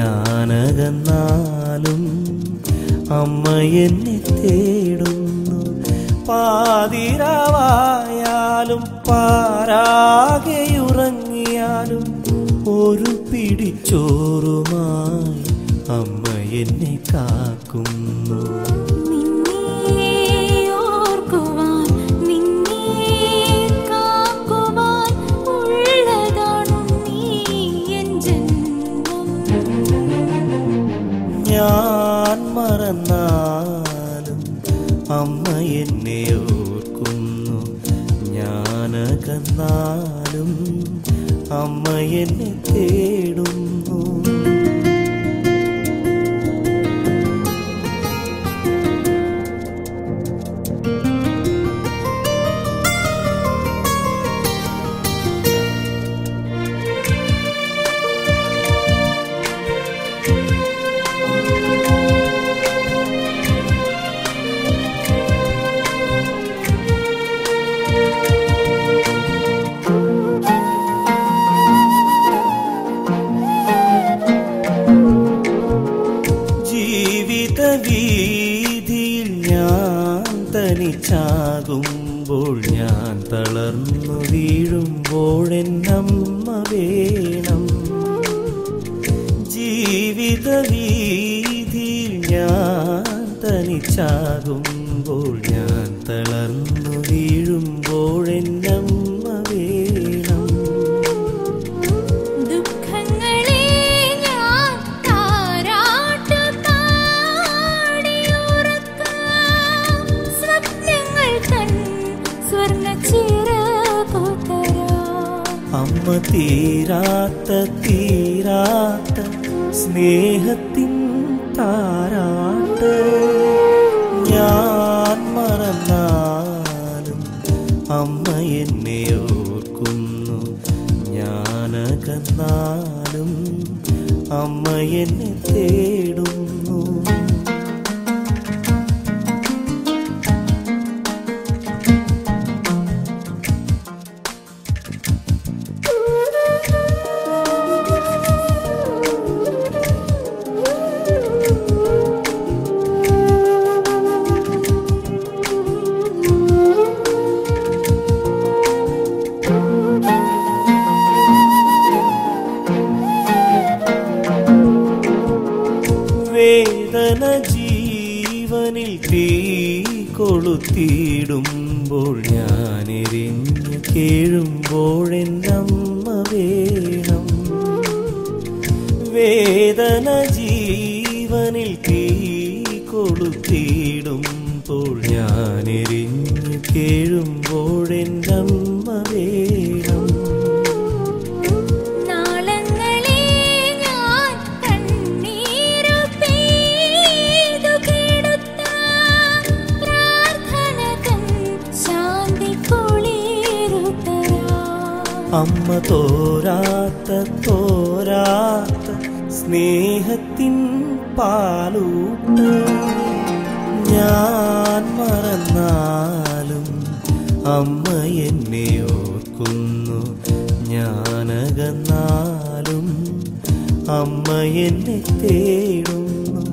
ഞാനകന്നാലും അമ്മ എന്നെ തേടുന്നു പാതിരാവായാലും പാരാകെയുറങ്ങിയാലും ഒരു പിടിച്ചോറുമായി അമ്മ എന്നെ കാക്കുന്നു നിന്നെ ഓർക്കുവാൻ നിന്നെ കാക്കുവാൻ ഉള്ളതാണു നീ എൻ ജന്മം ഞാൻ മറന്നാലും അമ്മ എന്നെ ഓർക്കുന്നു ഞാനകന്നാലും അമ്മ എന്നെ തേടുന്നു ജീവിത വീതിയിൽ ഞാൻ തനിച്ചാകുമ്പോൾ ഞാൻ തളർന്നു വീഴുമ്പോഴെന്നമ്മ വേണം ജീവിത വീതിയിൽ ഞാൻ തനിച്ചാകുമ്പോൾ ഞാൻ തളർന്നു വീഴുമ്പോഴെന്നമ്മ വേണം ദുഃഖങ്ങളെ ഞാൻ താരാട്ടു പാടിയുറക്കാം സ്വപ്നങ്ങൾ തൻ സ്വർണ്ണ അമ്മ തീരാത്ത തീരാത്ത സ്നേഹത്തിൻ താരാട്ട് ഞാൻ മറന്നാലും അമ്മ എന്നെ ഓർക്കുന്നു ഞാനകന്നാലും അമ്മ എന്നെ തേടുന്നു വേദന ജീവനിൽ തീ കൊളുത്തിയിടുമ്പോൾ ഞാൻ എരിഞ്ഞു കേഴുമ്പോഴെന്നമ്മ വേണം വേദന ജീവനിൽ തീ കൊളുത്തിയിടുമ്പോൾ ഞാൻ എരിഞ്ഞു കേഴുമ്പോഴെന്നമ്മ വേണം നാളങ്ങളെ ഞാൻ കണ്ണീരു പെയ്തു കെടുത്ത പ്രാർത്ഥന തൻ ശാന്തി കുളിരുതരാം അമ്മ തോരാത്ത തോരാത്ത സ്നേഹത്തിൻ പാലൂട്ട് ഞാൻ മറന്നാലും അമ്മ എന്നെ ഓർക്കുന്നു ഞാനകന്നാലും അമ്മ എന്നെ തേടുന്നു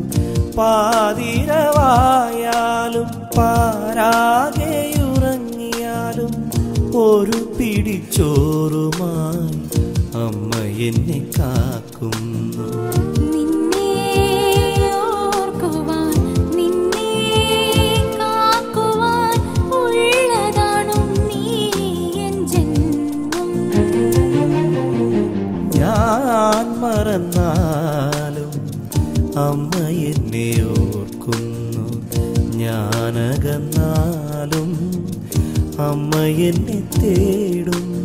പാതിരവായാലും പാരാകെയുറങ്ങിയാലും ഒരു പിടിച്ചോറുമായി അമ്മ എന്നെ കാക്കുന്നു നിന്നെ ഓർക്കുവാൻ നിന്നെ കാക്കുവാൻ ഉള്ളതാണു നീ എൻ ജന്മം ഞാൻ മറന്നാലും അമ്മ എന്നെ ഓർക്കുന്നു ഞാനകന്നാലും അമ്മ എന്നെ തേടുന്നു